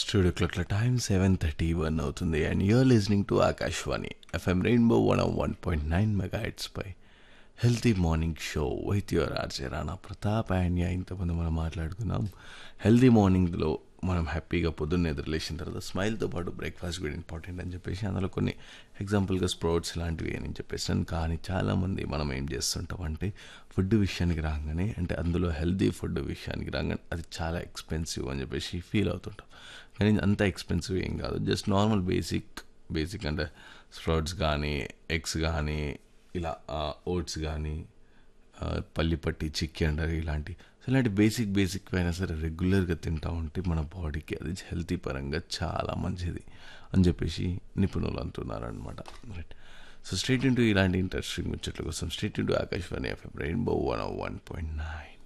studio క్లాక్ల time seven thirty one అవుతుంది and you're listening to Akashvani FM Rainbow one one point nine mega pie healthy morning show with your RJ Rana Pratap and yeah ఇంతకుముందు మనం మాట్లాడుకున్నాం healthy మార్నింగ్లో మనం హ్యాపీగా పొద్దున్న నిద్ర లేచిన తర్వాత స్మైల్తో పాటు బ్రేక్ఫాస్ట్ కూడా ఇంపార్టెంట్ అని చెప్పేసి అందులో కొన్ని ఎగ్జాంపుల్గా స్ప్రౌట్స్ ఇలాంటివి అని చెప్పేసి కానీ చాలామంది మనం ఏం చేస్తుంటాం అంటే ఫుడ్ విషయానికి రాగానే అంటే అందులో హెల్తీ ఫుడ్ విషయానికి రాగానే అది చాలా ఎక్స్పెన్సివ్ అని చెప్పేసి ఫీల్ అవుతుంటాం కానీ అంత ఎక్స్పెన్సివ్ ఏం కాదు జస్ట్ నార్మల్ బేసిక్ బేసిక్ అంటే స్ప్రౌట్స్ కానీ ఎగ్స్ కానీ ఇలా ఓట్స్ కానీ పల్లిపట్టి చిక్కీ అంటారు ఇలాంటి సో ఇలాంటి బేసిక్ బేసిక్ అయినా సరే రెగ్యులర్గా తింటా ఉంటే మన బాడీకి అది హెల్తీ పరంగా చాలా మంచిది అని చెప్పేసి నిపుణులు అంటున్నారు అనమాట రైట్ సో స్ట్రేట్ ఇంటూ ఇలాంటి ఇంట్రెస్టింగ్ ముచ్చట్ల కోసం straight into Akashvani FM Rainbow one one point nine